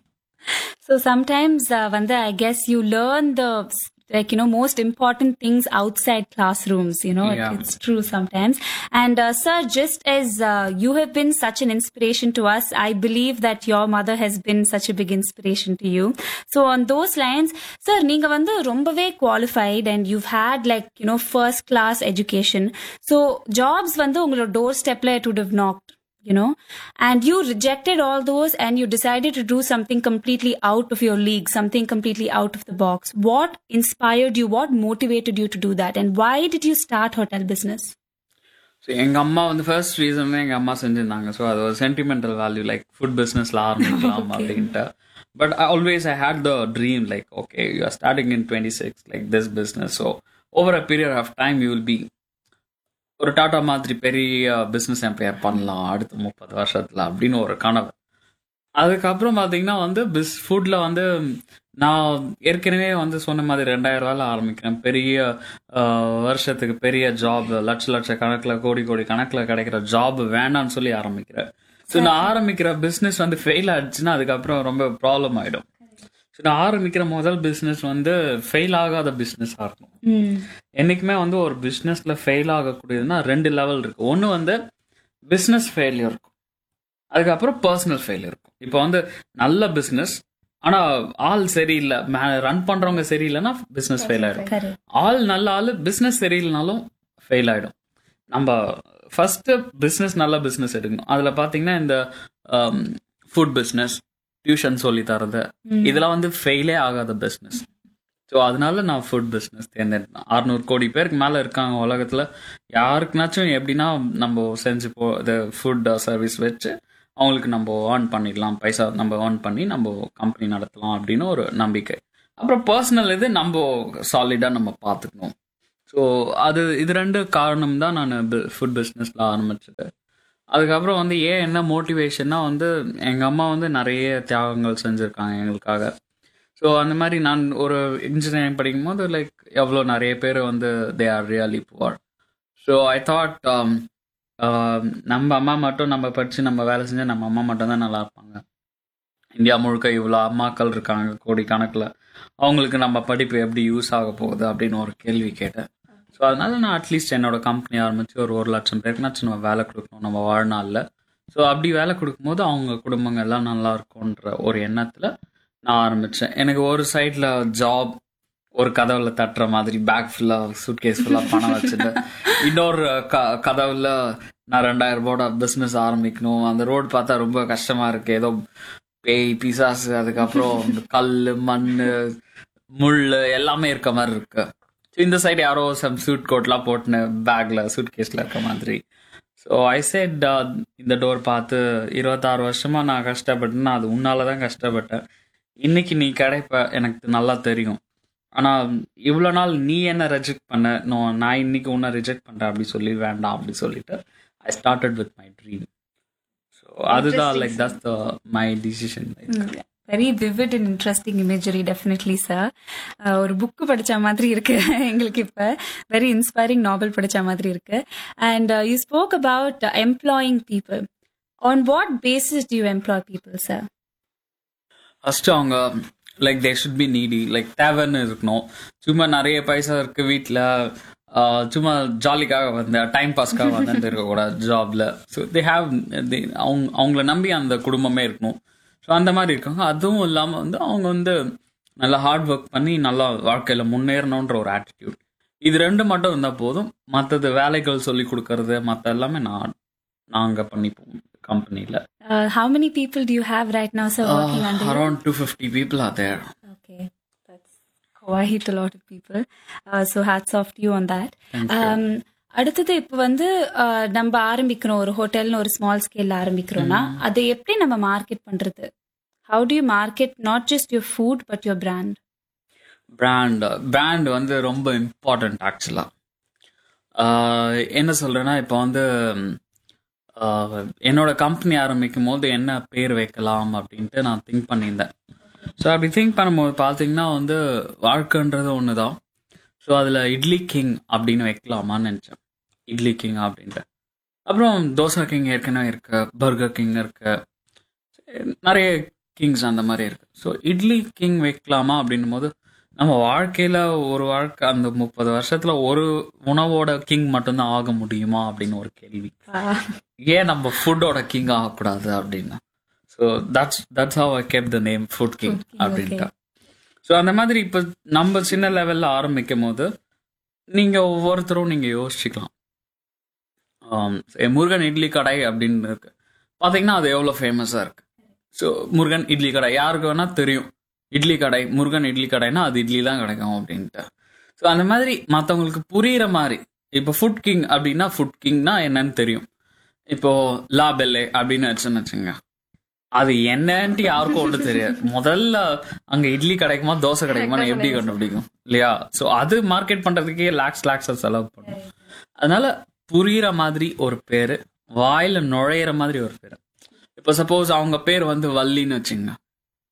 So sometimes, uh, Vanda, I guess you learn the like you know most important things outside classrooms. You know, Yeah. it's true sometimes. And uh, sir, just as uh, you have been such an inspiration to us, I believe that your mother has been such a big inspiration to you. So on those lines, sir, நீங்க வந்து ரொம்பவே qualified and you've had like you know first class education. So jobs வந்து உங்களோட door stepல it would have knocked you know and you rejected all those and you decided to do something completely out of your league something completely out of the box what inspired you what motivated you to do that and why did you start hotel business so எங்கள் அம்மா வந்து first reason எங்கள் அம்மா செஞ்சிருந்தாங்க so அது ஒரு sentimental value like food பிஸ்னஸில் ஆரம்பிக்கலாம் அப்படின்ட்டு but always I had the dream like okay you are starting in twenty six like this business so over a period of time you will be ஒரு டாடா மாதிரி பெரிய business empire பண்ணலாம் அடுத்த முப்பது வருஷத்தில் அப்படின்னு ஒரு கனவு அதுக்கப்புறம் பார்த்தீங்கன்னா வந்து பிஸ் ஃபுட்டில் வந்து நான் ஏற்கனவே வந்து சொன்ன மாதிரி ரெண்டாயிரம் ரூபாயில ஆரம்பிக்கிறேன் பெரிய ஆஹ், வருஷத்துக்கு பெரிய ஜாப் லட்ச லட்ச கணக்குல கோடி கோடி கணக்குல கிடைக்கிற ஜாப் வேண்டாம்னு சொல்லி ஆரம்பிக்கிறேன் ஸோ நான் ஆரம்பிக்கிற பிஸ்னஸ் வந்து ஃபெயில் ஆயிடுச்சுன்னா அதுக்கப்புறம் ரொம்ப ப்ராப்ளம் ஆயிடும் ஸோ நான் ஆரம்பிக்கிற முதல் பிஸ்னஸ் வந்து ஃபெயில் ஆகாத பிஸ்னஸாக இருக்கும் ம் என்னைக்குமே வந்து ஒரு பிஸ்னஸ்ல ஃபெயில் ஆகக்கூடியதுன்னா ரெண்டு லெவல் இருக்கு ஒன்று வந்து பிஸ்னஸ் ஃபெயிலியர் இருக்கும் அதுக்கப்புறம் பர்சனல் ஃபெயிலியர் இருக்கும் இப்போ வந்து நல்ல பிஸ்னஸ் ஆனா ஆள் சரியில்லை ரன் பண்றவங்க சரியில்லைன்னா பிஸ்னஸ் ஃபெயில் ஆயிடும் கரெக்ட் ஆள் நல்ல ஆள் பிஸ்னஸ் சரியில்லைனாலும் ஃபெயில் ஆயிடும் நம்ம ஃபர்ஸ்ட் பிஸ்னஸ் நல்ல பிஸ்னஸ் எடுக்கணும் அதுல பாத்தீங்கன்னா இந்த ஃபுட் பிஸ்னஸ் டியூஷன் சொல்லி தரது இதெல்லாம் வந்து ஃபெயிலே ஆகாத பிஸ்னஸ் ஸோ அதனால நான் ஃபுட் பிஸ்னஸ் தேர்ந்தெடுத்தேன் அறுநூறு கோடி பேருக்கு மேலே இருக்காங்க உலகத்தில் யாருக்குனாச்சும் எப்படின்னா நம்ம செஞ்சு போ இது ஃபுட் சர்வீஸ் வச்சு அவங்களுக்கு நம்ம ஏர்ன் பண்ணிடலாம் பைசா நம்ம ஏர்ன் பண்ணி நம்ம கம்பெனி நடத்தலாம் அப்படின்னு ஒரு நம்பிக்கை அப்புறம் பர்சனல் இது நம்ம சாலிடாக நம்ம பார்த்துக்கணும் ஸோ அது இது ரெண்டு காரணம் தான் நான் ஃபுட் பிஸ்னஸில் ஆரம்பிச்சது அதுக்கப்புறம் வந்து ஏன் என்ன மோட்டிவேஷன்னா வந்து எங்கள் அம்மா வந்து நிறைய தியாகங்கள் செஞ்சுருக்காங்க எங்களுக்காக ஸோ அந்த மாதிரி நான் ஒரு இன்ஜினியரிங் படிக்கும் போது லைக் எவ்வளோ நிறைய பேர் வந்து they are really poor so I thought நம்ம அம்மா மட்டும் நம்ம படித்து நம்ம வேலை செஞ்சால் நம்ம அம்மா மட்டும் தான் நல்லா இருப்பாங்க இந்தியா முழுக்க இவ்வளோ அம்மாக்கள் இருக்காங்க கோடிக்கணக்கில் அவங்களுக்கு நம்ம படிப்பு எப்படி யூஸ் ஆக போகுது அப்படின்னு ஒரு கேள்வி கேட்டேன் ஸோ அதனால நான் அட்லீஸ்ட் என்னோட கம்பெனி ஆரம்பித்து ஒரு ஒரு லட்சம் பேருக்குனாச்சும் நம்ம வேலை கொடுக்கணும் நம்ம வாழ்நாளில் ஸோ அப்படி வேலை கொடுக்கும்போது அவங்க குடும்பங்கள் எல்லாம் நல்லா இருக்கும்ன்ற ஒரு எண்ணத்தில் நான் ஆரம்பித்தேன் எனக்கு ஒரு சைடில் ஜாப் ஒரு கதவுல தட்டுற மாதிரி பேக் ஃபுல்லாக சூட்கேஸ் ஃபுல்லாக பணம் வச்சுட்டு இன்னொரு க கதவுல நான் ரெண்டாயிரம் ரூபாயோட பிஸ்னஸ் ஆரம்பிக்கணும் அந்த ரோடு பார்த்தா ரொம்ப கஷ்டமா இருக்கு ஏதோ பேய் பிசாசு அதுக்கப்புறம் இந்த கல் மண் முள் எல்லாமே இருக்க மாதிரி இருக்கு So இந்த சைடு யாரோ சம் சூட் கோட்லாம் போட்டுன்னு பேக்ல சூட் கேஸ்ல இருக்க மாதிரி ஸோ ஐ செட் இந்த டோர் பார்த்து இருபத்தாறு வருஷமா நான் கஷ்டப்பட்டேன்னா அது உன்னால தான் கஷ்டப்பட்டேன் இன்னைக்கு நீ கிடைப்ப எனக்கு நல்லா தெரியும் ஆனா இவ்வளோ நாள் நீ என்ன ரிஜெக்ட் பண்ண நோ நான் இன்னைக்கு உன்னை ரிஜெக்ட் பண்றேன் அப்படி சொல்லி வேண்டாம் அப்படி சொல்லிட்டு I started with my dream so அதுதான் like that's the my decision very vivid and interesting imagery definitely sir ஒரு புக்கு படிச்ச மாதிரி இருக்கு எங்களுக்கு இப்ப வெரி இன்ஸ்பைரிங் நாவல் படிச்ச மாதிரி இருக்கு and you spoke about employing people on what basis do you employ people sir first அவங்க like they should be needy like தேவைன்னு இருக்கணும் சும்மா நிறைய பைசா இருக்கு வீட்டில் சும்மா ஜாலிக்காக வந்த டைம் பாஸ்க்காக வந்து இருக்கக்கூடாது ஜாப்ல ஸோ தே ஹாவ் அவங்க அவங்கள நம்பி அந்த குடும்பமே இருக்கணும் ஸோ அந்த மாதிரி இருக்காங்க அதுவும் இல்லாமல் வந்து அவங்க வந்து நல்லா ஹார்ட் ஒர்க் பண்ணி நல்லா வாழ்க்கையில் முன்னேறணுன்ற ஒரு ஆட்டிடியூட் இது ரெண்டு மட்டும் இருந்தால் போதும் மற்றது வேலைகள் சொல்லி கொடுக்கறது மற்ற எல்லாமே நான் நாங்கள் பண்ணிப்போம் கம்பெனியில் how many people do you have right now sir working under you? Around two fifty people are there Okay, that's quite a lot of people. Uh, so hats off to you on that. Um, அடுத்தது இப்போ வந்து uh, நம்ம ஆரம்பிக்கிறோம் ஒரு ஹோட்டல்னு ஒரு small ஸ்கேல்ல ஆரம்பிக்கிறோம்னா அதை எப்படி நம்ம மார்க்கெட் பண்றது how do you market not just your food but your brand brand brand வந்து ரொம்ப இம்பார்ட்டன்ட் ஆக்சுவலாக என்ன சொல்றேன்னா இப்போ வந்து ஆஹ், என்னோட கம்பெனி ஆரம்பிக்கும் போது என்ன பேர் வைக்கலாம் அப்படின்ட்டு நான் திங்க் பண்ணியிருந்தேன் ஸோ அப்படி திங்க் பண்ணும்போது பார்த்தீங்கன்னா வந்து வாழ்க்கைன்றது ஒன்று தான் ஸோ அதில் இட்லி கிங் அப்படின்னு வைக்கலாமான்னு நினச்சேன் இட்லி கிங் அப்படின்ட்டு அப்புறம் தோசை கிங் ஏற்கனவே இருக்கு பர்கர் கிங் இருக்கு நிறைய கிங்ஸ் அந்த மாதிரி இருக்கு ஸோ இட்லி கிங் வைக்கலாமா அப்படின்னும் போது நம்ம வாழ்க்கையில ஒரு வாழ்க்கை அந்த முப்பது வருஷத்துல ஒரு உணவோட கிங் மட்டும்தான் ஆக முடியுமா அப்படின்னு ஒரு கேள்வி ஏன் நம்ம ஃபுட்டோட கிங் ஆகக்கூடாது அப்படின்னா so that's that's how I kept the name Food King Food King, அப்படின்ட்டு ஸோ அந்த மாதிரி இப்போ நம்ம சின்ன லெவல்ல ஆரம்பிக்கும் போது நீங்க ஒவ்வொருத்தரும் நீங்க யோசிச்சுக்கலாம் ஆம், சரி, முருகன் இட்லி கடை அப்படின்னு இருக்கு பாத்தீங்கன்னா அது எவ்வளோ ஃபேமஸா இருக்கு ஸோ முருகன் இட்லி கடை யாருக்கு வேணா தெரியும் இட்லி கடை முருகன் இட்லி கடைனா அது இட்லி தான் கிடைக்கும் அப்படின்ட்டு ஸோ அந்த மாதிரி மற்றவங்களுக்கு புரியுற மாதிரி இப்போ ஃபுட் கிங் அப்படின்னா ஃபுட் கிங்னா என்னன்னு தெரியும் இப்போ லா பெல்லே அப்படின்னு வச்சுன்னு வச்சுங்க அது என்னன்ட்டு யாருக்கும் ஒன்றும் தெரியாது முதல்ல அங்க இட்லி கிடைக்குமா தோசை கிடைக்குமா எப்படி கண்டுபிடிக்கும் இல்லையா ஸோ அது மார்க்கெட் பண்றதுக்கே லேக்ஸ் லேக்ஸ் செலவு பண்ணும் அதனால புரியுற மாதிரி ஒரு பேரு வாயில நுழையிற மாதிரி ஒரு பேரு இப்போ சப்போஸ் அவங்க பேர் வந்து வள்ளின்னு வச்சுங்க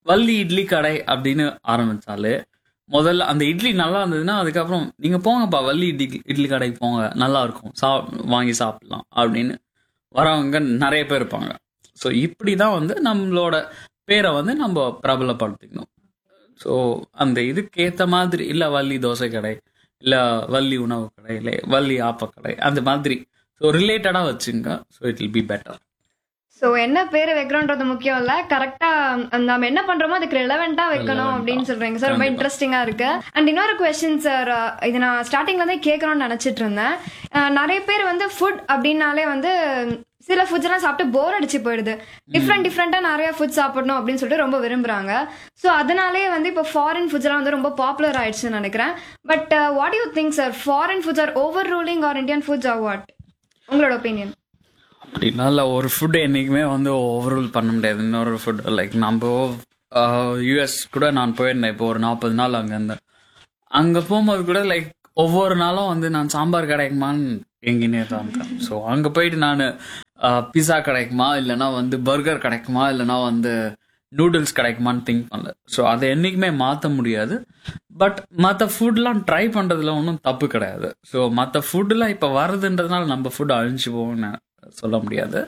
வள்ளி இட்லி கடை அப்படின்னு ஆரம்பிச்சாலே முதல்ல அந்த இட்லி நல்லா இருந்ததுன்னா அதுக்கப்புறம் நீங்க போங்கப்பா வள்ளி இட்லி இட்லி கடைக்கு போங்க நல்லா இருக்கும் சா வாங்கி சாப்பிடலாம் அப்படின்னு வரவங்க நிறைய பேர் இருப்பாங்க ஸோ இப்படி தான் வந்து நம்மளோட பேரை வந்து நம்ம பிரபலப்படுத்திக்கணும் ஸோ அந்த இதுக்கு ஏற்ற மாதிரி இல்லை வள்ளி தோசை கடை இல்லை வள்ளி உணவு கடை இல்லை வள்ளி ஆப்ப கடை அந்த மாதிரி ஸோ ரிலேட்டடாக வச்சுங்க so it will be better so என்ன பேர் வைக்கிறோன்றது முக்கியம் இல்ல கரெக்டா நம்ம என்ன பண்றோமோ அதுக்கு ரெலவெண்டா வைக்கணும் Relevant-ஆ. அப்படின்னு சொல்றீங்க சார் ரொம்ப கண்டிப்பா. இன்ட்ரெஸ்டிங்கா இருக்கு அண்ட் இன்னொரு கொஸ்டின் சார் இது நான் ஸ்டார்டிங்ல இருந்தே கேட்கணும்னு நினைச்சிட்டு இருந்தேன் அஹ், நிறைய பேர் வந்து ஃபுட் அப்படின்னாலே வந்து சில ஃபுட்ஸ் எல்லாம் சாப்பிட்டு போர் அடிச்சு போயிடுது டிஃப்ரெண்ட் டிஃப்ரெண்டா நிறைய ஃபுட் சாப்பிடணும் அப்படின்னு சொல்லிட்டு ரொம்ப விரும்புறாங்க ஸோ அதனாலே வந்து இப்போ ஃபாரின் ஃபுட்ஸ் எல்லாம் வந்து ரொம்ப பாப்புலர் ஆயிடுச்சுன்னு நினைக்கிறேன் but what you think sir foreign foods are over ruling are Indian foods are what உங்களோட ஒப்பீனியன் அப்படின்னா இல்லை ஒரு ஃபுட் என்றைக்குமே வந்து ஓவர்ரூல் பண்ண முடியாது இன்னொரு ஃபுட் லைக் நம்ம யூஎஸ் கூட நான் போயிருந்தேன் இப்போ ஒரு நாற்பது நாள் அங்கே இருந்தேன் அங்கே போகும்போது கூட லைக் ஒவ்வொரு நாளும் வந்து நான் சாம்பார் கிடைக்குமான்னு எங்கினே தான் இருக்கேன் ஸோ அங்கே போயிட்டு நான் பிஸா கிடைக்குமா இல்லைனா வந்து பர்கர் கிடைக்குமா இல்லைனா வந்து நூடுல்ஸ் கிடைக்குமான்னு திங்க் பண்ணல ஸோ அதை என்றைக்குமே மாற்ற முடியாது பட் மற்ற ஃபுட்லாம் ட்ரை பண்ணுறதுல ஒன்றும் தப்பு கிடையாது ஸோ மற்ற ஃபுட்டுலாம் இப்போ வருதுன்றதுனால நம்ம ஃபுட் அழிஞ்சு போகும்னு சொல்ல முடியாது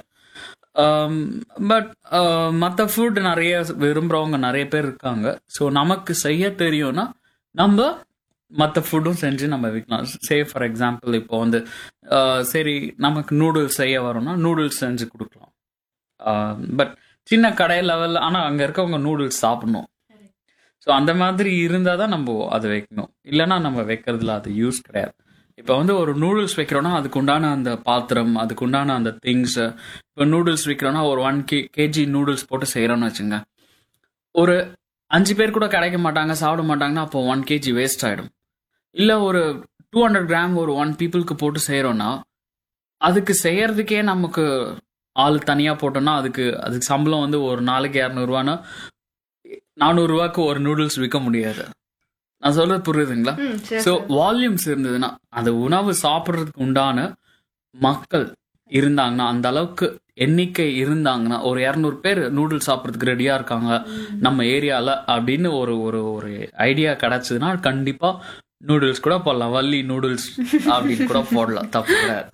பட் மற்ற ஃபுட் நிறைய விரும்புகிறவங்க நிறைய பேர் இருக்காங்க ஸோ நமக்கு செய்ய தெரியும்னா நம்ம மற்ற ஃபுட்டும் செஞ்சு நம்ம விற்கலாம் சே ஃபார் எக்ஸாம்பிள் இப்போ வந்து அஹ், சரி நமக்கு நூடுல்ஸ் செய்ய வரோம்னா நூடுல்ஸ் செஞ்சு கொடுக்கலாம் பட் சின்ன கடை லெவலில் ஆனால் அங்கே இருக்கவங்க நூடுல்ஸ் சாப்பிடணும் ஸோ அந்த மாதிரி இருந்தால் தான் நம்ம அதை வைக்கணும் இல்லைன்னா நம்ம வைக்கிறதுல அது யூஸ் கிடையாது இப்போ வந்து ஒரு நூடுல்ஸ் வைக்கிறோன்னா அதுக்கு உண்டான அந்த பாத்திரம் அதுக்கு உண்டான அந்த திங்ஸ் இப்போ நூடுல்ஸ் விற்கிறோன்னா ஒரு ஒன் கே கேஜி நூடுல்ஸ் போட்டு செய்கிறோன்னு வச்சுங்க ஒரு அஞ்சு பேர் கூட கிடைக்க மாட்டாங்க சாப்பிட மாட்டாங்கன்னா அப்போ ஒன் கேஜி வேஸ்ட் ஆகிடும் இல்லை ஒரு டூ ஹண்ட்ரட் கிராம் ஒரு ஒன் பீப்புளுக்கு போட்டு செய்கிறோன்னா அதுக்கு செய்யறதுக்கே நமக்கு ஆள் தனியாக போட்டோம்னா அதுக்கு அதுக்கு சம்பளம் வந்து ஒரு நாளைக்கு இரநூறுவானா நானூறுரூவாக்கு ஒரு நூடுல்ஸ் விற்க முடியாது நான் சொல்றது புரியுதுங்களா ம் சரி ஸோ வால்யூம்ஸ் இருந்ததுன்னா அந்த உணவு சாப்பிட்றதுக்கு உண்டான மக்கள் இருந்தாங்கன்னா அந்த அளவுக்கு எண்ணிக்கை இருந்தாங்கன்னா ஒரு இரநூறு பேர் நூடுல்ஸ் சாப்பிட்றதுக்கு ரெடியா இருக்காங்க நம்ம ஏரியால அப்படின்னு ஒரு ஒரு ஒரு ஐடியா கிடைச்சதுன்னா கண்டிப்பா நூடுல்ஸ் கூட போடலாம் வள்ளி நூடுல்ஸ் அப்படின்னு கூட போடலாம் தப்பு கிடையாது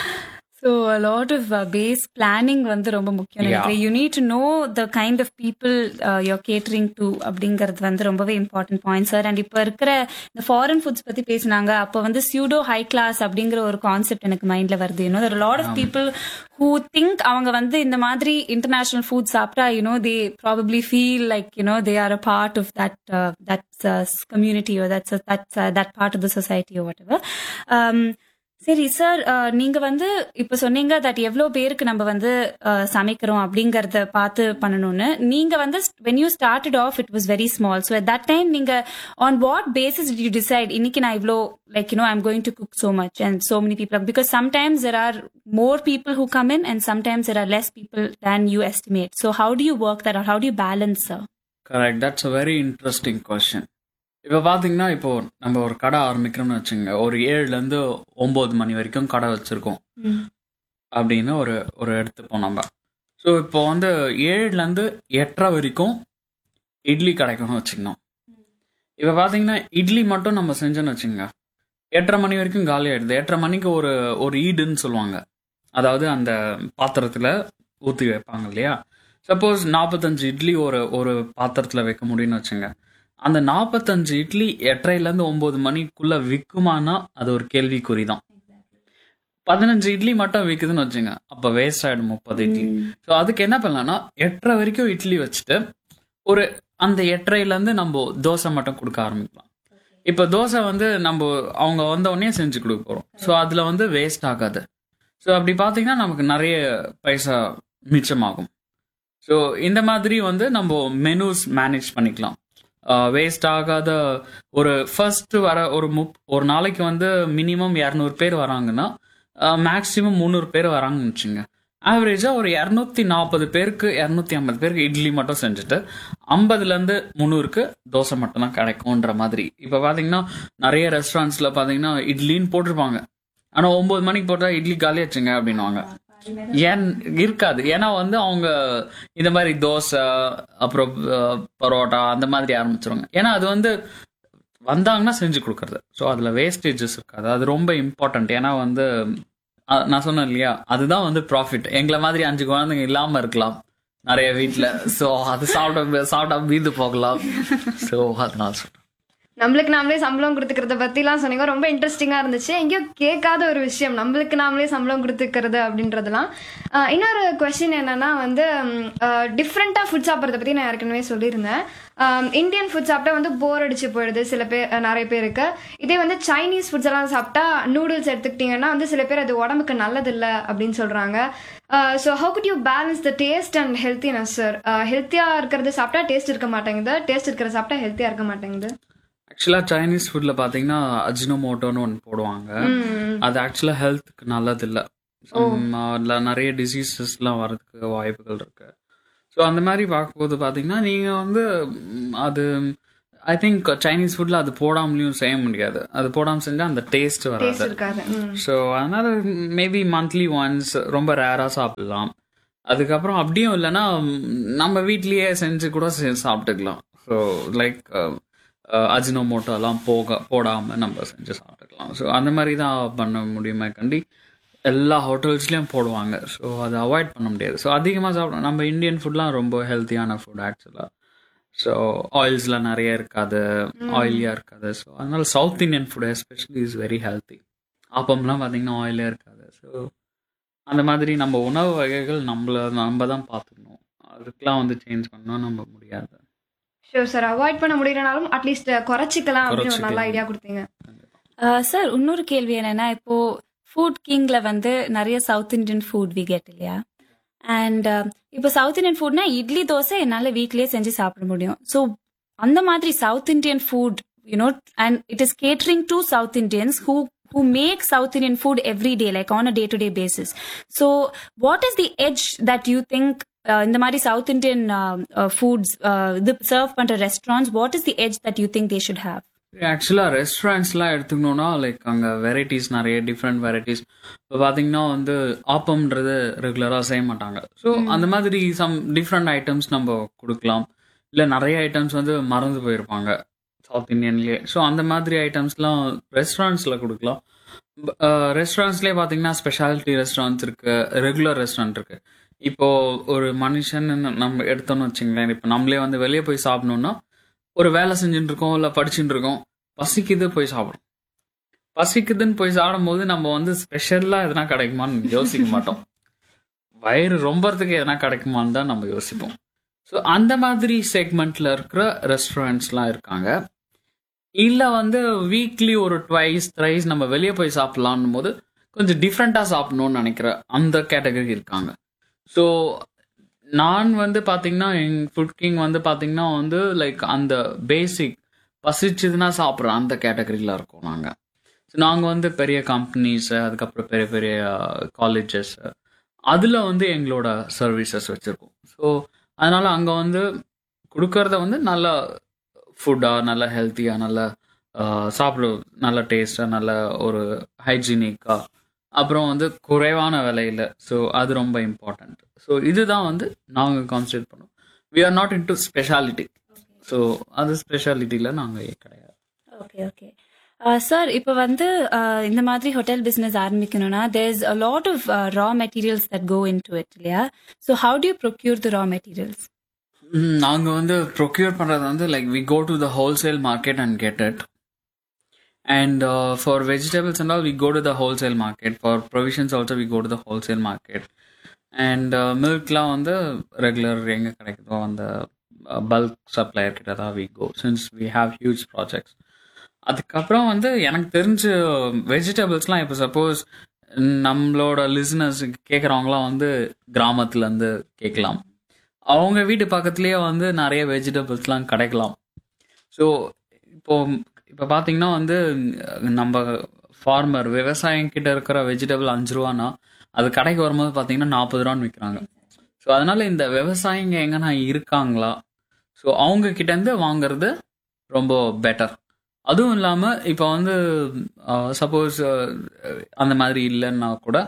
so lot of base planning வந்து ரொம்ப முக்கியம் Yeah. நினைக்கிறேன் you need to know the kind of people you're catering to அப்படிங்கிறது வந்து ரொம்பவே இம்பார்ட்டன்ட் பாயிண்ட் சார் அண்ட் இப்போ இருக்கிற இந்த ஃபாரின் ஃபுட்ஸ் பத்தி பேசினாங்க அப்போ வந்து சியூடோ ஹை கிளாஸ் அப்படிங்கிற ஒரு கான்செப்ட் எனக்கு மைண்ட்ல வருது you know lot of people who think அவங்க வந்து இந்த மாதிரி இன்டர்நேஷனல் ஃபுட் சாப்பிட்டா you know they probably feel like you know they are a part of that that community that's that's that part of the society whatever சரி sir நீங்க வந்து இப்ப சொன்னீங்க தட் எவ்வளோ பேருக்கு நம்ம வந்து அஹ், சமைக்கிறோம் அப்படிங்கறத பார்த்து பண்ணணும்னு நீங்க வந்து when you started off it was very small so that time நீங்க on what basis you decide இன்னைக்கு நான் இவ்வளோ like you know I'm going to cook so much and so many people because sometimes there are more people who come in and sometimes there are less people than you estimate so how do you work that or how do you balance sir correct that's a very interesting question இப்போ பார்த்தீங்கன்னா இப்போ நம்ம ஒரு கடை ஆரம்பிக்கிறோம்னு வச்சுங்க ஒரு ஏழுலேருந்து ஒம்பது மணி வரைக்கும் கடை வச்சுருக்கோம் அப்படின்னு ஒரு ஒரு எடுத்துப்போம் நம்ம ஸோ இப்போ வந்து ஏழுலேருந்து எட்டரை வரைக்கும் இட்லி கிடைக்கும்னு வச்சுக்கணும் இப்போ பார்த்தீங்கன்னா இட்லி மட்டும் நம்ம செஞ்சோன்னு வச்சுங்க எட்டரை மணி வரைக்கும் காலி ஆயிடுது எட்டரை மணிக்கு ஒரு ஒரு ஈடுன்னு சொல்லுவாங்க அதாவது அந்த பாத்திரத்தில் ஊற்றி வைப்பாங்க இல்லையா சப்போஸ் நாற்பத்தஞ்சு இட்லி ஒரு ஒரு பாத்திரத்தில் வைக்க முடியும்னு வச்சுங்க அந்த நாற்பத்தஞ்சு இட்லி எட்டரைலேருந்து ஒம்பது மணிக்குள்ளே விற்குமானா அது ஒரு கேள்விக்குறி தான் பதினஞ்சு இட்லி மட்டும் விற்குதுன்னு வச்சுங்க அப்போ வேஸ்ட் ஆகிடும் முப்பது இட்லி ஸோ அதுக்கு என்ன பண்ணலாம்னா எட்டரை வரைக்கும் இட்லி வச்சுட்டு ஒரு அந்த எட்டரைலேருந்து நம்ம தோசை மட்டும் கொடுக்க ஆரம்பிக்கலாம் இப்போ தோசை வந்து நம்ம அவங்க வந்த உடனே செஞ்சு கொடுக்க போகிறோம் ஸோ அதில் வந்து வேஸ்ட் ஆகாது ஸோ அப்படி பார்த்தீங்கன்னா நமக்கு நிறைய பைசா மிச்சமாகும் ஸோ இந்த மாதிரி வந்து நம்ம மெனூஸ் மேனேஜ் பண்ணிக்கலாம் வேஸ்ட் ஆகாத ஒரு ஃபர்ஸ்ட் வர ஒரு முப் ஒரு நாளைக்கு வந்து மினிமம் இரநூறு பேர் வராங்கன்னா மேக்ஸிமம் முந்நூறு பேர் வராங்கன்னு வச்சுங்க ஆவரேஜாக ஒரு இரநூத்தி நாற்பது பேருக்கு இரநூத்தி ஐம்பது பேருக்கு இட்லி மட்டும் செஞ்சுட்டு ஐம்பதுலேருந்து முந்நூறுக்கு தோசை மட்டும் தான் கிடைக்கும்ன்ற மாதிரி இப்போ பார்த்தீங்கன்னா நிறைய ரெஸ்டாரண்ட்ஸில் பார்த்தீங்கன்னா இட்லின்னு போட்டிருப்பாங்க ஆனால் ஒம்பது மணிக்கு போட்டால் இட்லி காலியாச்சுங்க அப்படின்னுவாங்க ஏன் இருக்காது ஏன்னா வந்து அவங்க இந்த மாதிரி தோசை அப்புறம் அஹ், பரோட்டா அந்த மாதிரி ஆரம்பிச்சிருவாங்க ஏன்னா அது வந்து வந்தாங்கன்னா செஞ்சு கொடுக்கறது ஸோ அதில் வேஸ்டேஜஸ் இருக்காது அது ரொம்ப இம்பார்ட்டன்ட் ஏன்னா வந்து அஹ், நான் சொன்னேன் இல்லையா அதுதான் வந்து ப்ராஃபிட் எங்களை மாதிரி அஞ்சு குழந்தைங்க இல்லாமல் இருக்கலாம் நிறைய வீட்டில் ஸோ அது சாப்பிட சாப்பிட்டா மீந்து போகலாம் ஸோ அதனால சொல்றேன் நம்மளுக்கு நாமளே சம்பளம் கொடுத்துக்கிறத பத்திலாம் சொன்னீங்க ரொம்ப இன்ட்ரெஸ்டிங்கா இருந்துச்சு எங்கேயோ கேட்காத ஒரு விஷயம் நம்மளுக்கு நாமளே சம்பளம் கொடுத்துக்கிறது அப்படின்றதுலாம் ஆஹ் இன்னொரு கொஸ்டின் என்னன்னா வந்து டிஃப்ரெண்டா ஃபுட் சாப்பிட்றத பத்தி நான் ஏற்கனவே சொல்லியிருந்தேன் இந்தியன் ஃபுட் சாப்பிட்டா வந்து போர் அடிச்சு போயிடுது சில பேர் அஹ் நிறைய பேருக்கு இதே வந்து சைனீஸ் ஃபுட்ஸ் எல்லாம் சாப்பிட்டா நூடுல்ஸ் எடுத்துக்கிட்டிங்கன்னா வந்து சில பேர் அது உடம்புக்கு நல்லதில்ல அப்படின்னு சொல்றாங்க so how good you balance the taste and healthiness sir ஹெல்த்தியாக இருக்கிறது சாப்பிட்டா டேஸ்ட் இருக்க மாட்டேங்குது டேஸ்ட் இருக்கிறத சாப்பிட்டா ஹெல்த்தியாக இருக்க மாட்டேங்குது ஆக்சுவலாக சைனீஸ் ஃபுட்டில் பார்த்தீங்கன்னா அஜினோமோட்டோன்னு ஒன்று போடுவாங்க அது ஆக்சுவலாக ஹெல்த்துக்கு நல்லதில்லை அதில் நிறைய டிசீசஸ்லாம் வரதுக்கு வாய்ப்புகள் இருக்கு ஸோ அந்த மாதிரி பார்க்கும்போது பார்த்தீங்கன்னா நீங்கள் வந்து ம், அது ஐ திங்க் சைனீஸ் ஃபுட்டில் அது போடாமலையும் செய்ய முடியாது அது போடாமல் செஞ்சால் அந்த டேஸ்ட் டேஸ்ட் வராது இருக்காது ம். ஸோ அதனால மேபி மந்த்லி ஒன்ஸ் ரொம்ப ரேராக சாப்பிடலாம் அதுக்கப்புறம் அப்படியும் இல்லைன்னா ம், நம்ம வீட்லயே செஞ்சு கூட செ- சாப்பிட்டுக்கலாம் ஸோ லைக் அஜினோமோட்டோலாம் போக போடாமல் நம்ம செஞ்சு சாப்பிட்டுக்கலாம் ஸோ அந்த மாதிரி தான் பண்ண முடியுமே கண்டி எல்லா ஹோட்டல்ஸ்லேயும் போடுவாங்க ஸோ அதை அவாய்ட் பண்ண முடியாது ஸோ அதிகமாக சாப்பிட நம்ம இந்தியன் ஃபுட்லாம் ரொம்ப ஹெல்த்தியான ஃபுட் ஆக்சுவலாக ஸோ ஆயில்ஸ்லாம் நிறைய இருக்காது ஆயிலியாக இருக்காது ஸோ அதனால South Indian food especially is very healthy ஆப்பம்லாம் பார்த்தீங்கன்னா ஆயிலே இருக்காது ஸோ அந்த மாதிரி நம்ம உணவு வகைகள் நம்மள நம்ம தான் பார்த்துக்கணும் அதுக்கெலாம் வந்து சேஞ்ச் பண்ணால் நம்ம முடியாது ஷூர் சார் அவாய்ட் பண்ண முடியலனாலும் அட்லீஸ்ட் குறைச்சிக்கலாம் அப்படின்னு ஒரு நல்ல குறைச்சிக்கலாம். ஐடியா கொடுத்தீங்க சார் இன்னொரு கேள்வி என்னன்னா இப்போ ஃபுட் கிங்ல வந்து நிறைய South Indian food we get இல்லையா அண்ட் இப்போ சவுத் இந்தியன் ஃபுட்னா இட்லி தோசை என்னால் வீட்லயே செஞ்சு சாப்பிட முடியும் ஸோ அந்த மாதிரி South Indian food you know and it is catering to South Indians who who make South Indian food every day, like on a day to day basis. So, what is the edge that you think uh, இந்த மாதிரி South Indian foods இது serve பண்ற restaurants what is the edge that you think they should have ஆக்சுவலாக ரெஸ்டாரண்ட்ஸ்லாம் எடுத்துக்கணும்னா like அங்கே varieties நிறைய different varieties இப்போ பார்த்தீங்கன்னா வந்து ஆப்பம்ன்றது ரெகுலராக செய்ய மாட்டாங்க ஸோ அந்த மாதிரி சம் டிஃப்ரெண்ட் ஐட்டம்ஸ் நம்ம கொடுக்கலாம் இல்லை நிறைய ஐட்டம்ஸ் வந்து மறந்து போயிருப்பாங்க சவுத் இந்தியன்லேயே ஸோ அந்த மாதிரி ஐட்டம்ஸ்லாம் ரெஸ்டாரண்ட்ஸில் கொடுக்கலாம் ரெஸ்டாரண்ட்ஸ்லேயே பார்த்தீங்கன்னா ஸ்பெஷாலிட்டி ரெஸ்டாரண்ட்ஸ் இருக்கு ரெகுலர் ரெஸ்டாரண்ட் இருக்கு இப்போ ஒரு மனுஷன் நம்ம எடுத்தோம்னு வச்சுங்களேன் இப்போ நம்மளே வந்து வெளியே போய் சாப்பிடணும்னா ஒரு வேலை செஞ்சுட்டு இருக்கோம் இல்லை படிச்சுட்டு இருக்கோம் பசிக்குது போய் சாப்பிடும் பசிக்குதுன்னு போய் சாப்பிடும்போது நம்ம வந்து ஸ்பெஷலாக எதனா கிடைக்குமான்னு யோசிக்க மாட்டோம் வயிறு ரொம்பறதுக்கு எதனா கிடைக்குமான்னு தான் நம்ம யோசிப்போம் ஸோ அந்த மாதிரி செக்மெண்ட்ல இருக்கிற ரெஸ்டாரண்ட்ஸ்லாம் இருக்காங்க இல்லை வந்து வீக்லி ஒரு ட்வைஸ் த்ரைஸ் நம்ம வெளியே போய் சாப்பிட்லான்னும் போது கொஞ்சம் டிஃப்ரெண்ட்டாக சாப்பிடணும்னு நினைக்கிற அந்த கேட்டகரி இருக்காங்க ஸோ நான் வந்து பார்த்தீங்கன்னா எங் ஃபுட் கிங் வந்து பார்த்தீங்கன்னா வந்து லைக் அந்த பேசிக் பசிச்சதுன்னா சாப்பிட்ற அந்த கேட்டகரியில் இருக்கோம் நாங்கள் ஸோ நாங்கள் வந்து பெரிய கம்பெனிஸு அதுக்கப்புறம் பெரிய பெரிய காலேஜஸ் அதில் வந்து எங்களோட சர்வீசஸ் வச்சுருக்கோம் ஸோ அதனால் அங்கே வந்து கொடுக்கறத வந்து நல்ல ஃபுட்டாக நல்ல ஹெல்த்தியாக நல்ல ஆஹ், சாப்பிட நல்ல டேஸ்ட்டாக நல்ல ஒரு ஹைஜீனிக்காக அப்புறம் வந்து குறைவான விலையில் ஸோ அது ரொம்ப இம்பார்ட்டண்ட் ஸோ இதுதான் வந்து நாங்கள் கான்சன்ட்ரேட் பண்ணோம் we are not into speciality so அது ஸ்பெஷாலிட்டியில் நாங்கள் கிடையாது ஓகே ஓகே சார் இப்போ வந்து uh, இந்த மாதிரி ஹோட்டல் பிஸ்னஸ் ஆரம்பிக்கணும்னா there is a lot of raw materials that go into it இல்லையா so how do you procure the raw materials நாங்கள் வந்து ப்ரொக்யூர் பண்ணுறது வந்து like we go to the wholesale market and get it and for vegetables and all we go to the wholesale market for provisions also we go to the wholesale market and மில்க்லாம் வந்து regular எங்கே கிடைக்குதோ அந்த bulk supplier கிட்ட தான் we go since we have huge projects அதுக்கப்புறம் வந்து எனக்கு தெரிஞ்ச வெஜிடபிள்ஸ்லாம் இப்போ சப்போஸ் நம்மளோட லிசனர்ஸ் கேட்குறவங்களாம் வந்து கிராமத்துலேருந்து கேட்கலாம் அவங்க வீட்டு பக்கத்துலேயே வந்து நிறைய வெஜிடபிள்ஸ்லாம் கிடைக்கலாம் ஸோ இப்போ இப்போ பார்த்தீங்கன்னா வந்து நம்ம ஃபார்மர் விவசாயம் கிட்ட இருக்கிற வெஜிடபிள் அஞ்சு ரூபானா அது கடைக்கு வரும்போது பார்த்தீங்கன்னா நாற்பது ரூபான்னு விற்கிறாங்க ஸோ அதனால இந்த விவசாயிங்க எங்கன்னா இருக்காங்களா ஸோ அவங்க கிட்டேருந்து வாங்குறது ரொம்ப பெட்டர் அதுவும் இல்லாமல் இப்போ வந்து சப்போஸ் அந்த மாதிரி இல்லைன்னா கூட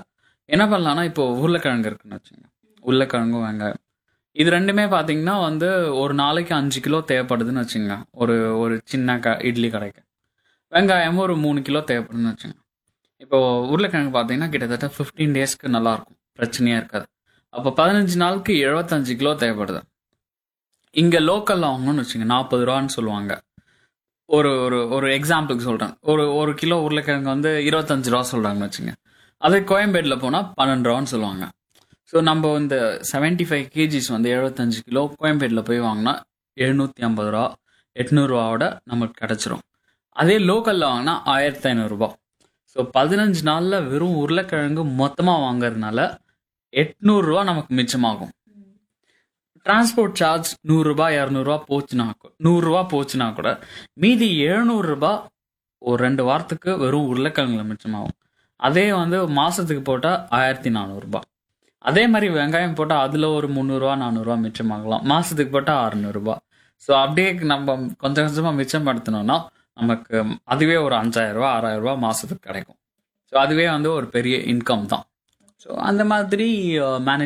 என்ன பண்ணலாம்னா இப்போ உருளைக்கிழங்கு இருக்குன்னு வச்சுங்க உருளைக்கிழங்கும் வெங்காயம் இது ரெண்டுமே பார்த்தீங்கன்னா வந்து ஒரு நாளைக்கு அஞ்சு கிலோ தேவைப்படுதுன்னு வச்சுங்க ஒரு ஒரு சின்ன க இட்லி கடைக்கு வெங்காயமும் ஒரு மூணு கிலோ தேவைப்படுதுன்னு வச்சுங்க இப்போ உருளைக்கிழங்கு பார்த்தீங்கன்னா கிட்டத்தட்ட ஃபிஃப்டீன் டேஸ்க்கு நல்லா இருக்கும் பிரச்சனையே இருக்காது அப்போ பதினஞ்சு நாளுக்கு எழுபத்தஞ்சு கிலோ தேவைப்படுது இங்கே லோக்கலில் வாங்கணும்னு வச்சுங்க நாற்பது ரூபான்னு சொல்லுவாங்க ஒரு ஒரு ஒரு எக்ஸாம்பிளுக்கு சொல்கிறேன் ஒரு ஒரு கிலோ உருளைக்கிழங்கு வந்து இருபத்தஞ்சு ரூபா சொல்கிறாங்கன்னு வச்சுங்க அதே கோயம்பேடில் போனால் பன்னெண்டு ரூபான்னு சொல்லுவாங்க ஸோ நம்ம இந்த செவன்ட்டி ஃபைவ் கேஜிஸ் வந்து எழுபத்தஞ்சு கிலோ கோயம்பேடில் போய் வாங்கினா எழுநூற்றி ஐம்பது ரூபா எட்நூறுவாவோட நமக்கு கிடச்சிரும் அதே லோக்கலில் வாங்கினா ஆயிரத்தி ஐநூறுரூபா ஸோ பதினஞ்சு நாளில் வெறும் உருளைக்கிழங்கு மொத்தமாக வாங்குறதுனால எட்நூறுரூவா நமக்கு மிச்சமாகும் டிரான்ஸ்போர்ட் சார்ஜ் நூறுரூபா இரநூறுவா போச்சுனா கூ- நூறுரூவா போச்சுனா கூட மீதி எழுநூறுரூபா ஒரு ரெண்டு வாரத்துக்கு வெறும் உருளைக்கிழங்குல மிச்சமாகும் அதே வந்து மாசத்துக்கு போட்டால் ஆயிரத்தி நானூறுரூபா அதே மாதிரி வெங்காயம் போட்டால் அதில் ஒரு முந்நூறுரூவா நானூறுரூவா மிச்சமாகலாம் மாசத்துக்கு போட்டால் அறநூறுபா ஸோ அப்படியே நம்ம கொஞ்சம் கொஞ்சமாக மிச்சப்படுத்தினோம்னா நமக்கு அதுவே ஒரு அஞ்சாயிரம் ரூபா ஆறாயிரம் ரூபா மாசத்துக்கு கிடைக்கும் ஸோ அதுவே வந்து ஒரு பெரிய இன்கம் தான் ஸோ அந்த மாதிரி மேனேஜ்